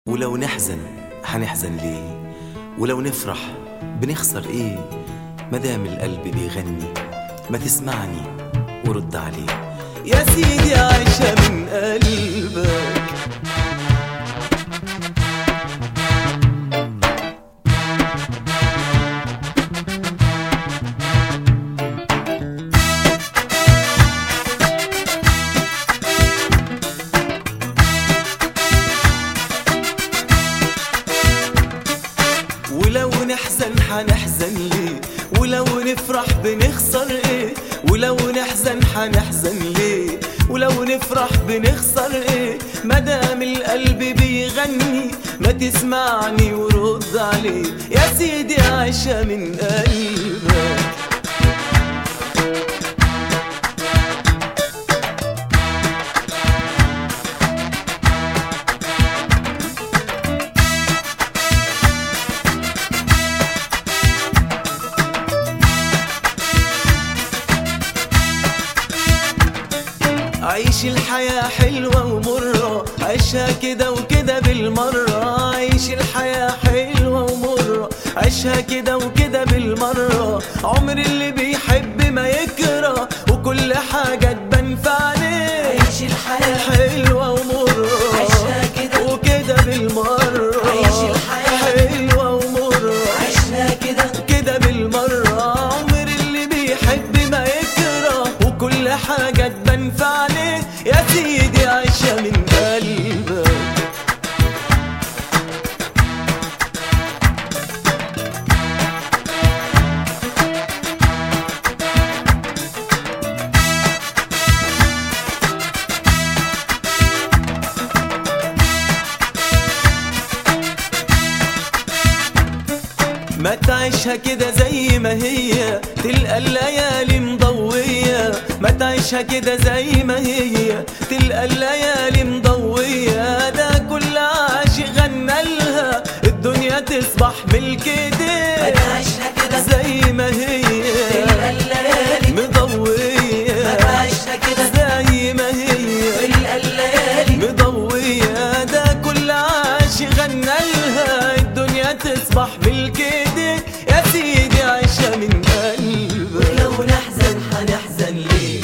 ولو نحزن حنحزن ليه ولو نفرح بنخسر ايه مدام القلب بيغني ما تسمعني ورد عليه يا سيدي عايشة من قلبك ولو نحزن حنحزن ليه ولو نفرح بنخسر ايه ولو نحزن حنحزن ليه ولو نفرح بنخسر ايه مدام القلب بيغني ما تسمعني ورد عليه يا سيدي عايشة من قلبك عيش الحياة حلوة ومرة عيشها كده وكده بالمرة عيش الحياة حلوة ومرة عيشها كده وكده بالمرة عمر اللي بيحب ما يكره وكل حاجة تبان في عينيه عيش الحياة حلوة ومرة عيشها كده وكده بالمرة عيش الحياة حلوة ومرة عشنا كده كده بالمرة عمر اللي بيحب ما يكره وكل حاجة تبان في عينيه يا سيدي عايشة من قلبك ما تعيشها كده زي ما هي تلقى الليالي مضوية ما تعيشها كده زي ما هي تلقى الليالي مضوية ده كل عاشق غنى لها الدنيا تصبح ملك ما ايديه تعيشنا كده زي ما هي تلقى الليالي مضوية ما تعيشنا كده زي ما هي تلقى الليالي مضوية ده كل عاشق غنى لها الدنيا تصبح ملك ايديك يا سيدي عايشة من قلبك لو نحزن حنحزن ليه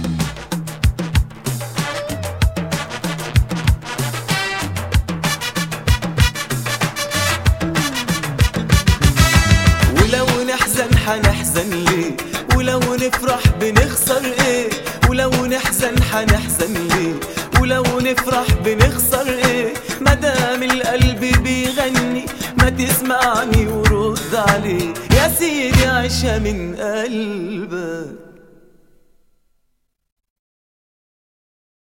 ولو نحزن حنحزن ليه ولو نفرح بنخسر ايه ولو نحزن حنحزن ليه ولو نفرح بنخسر ايه مدام القلب بيغني ما تسمعني ورد عليه يا سيدي عيشة من قلبك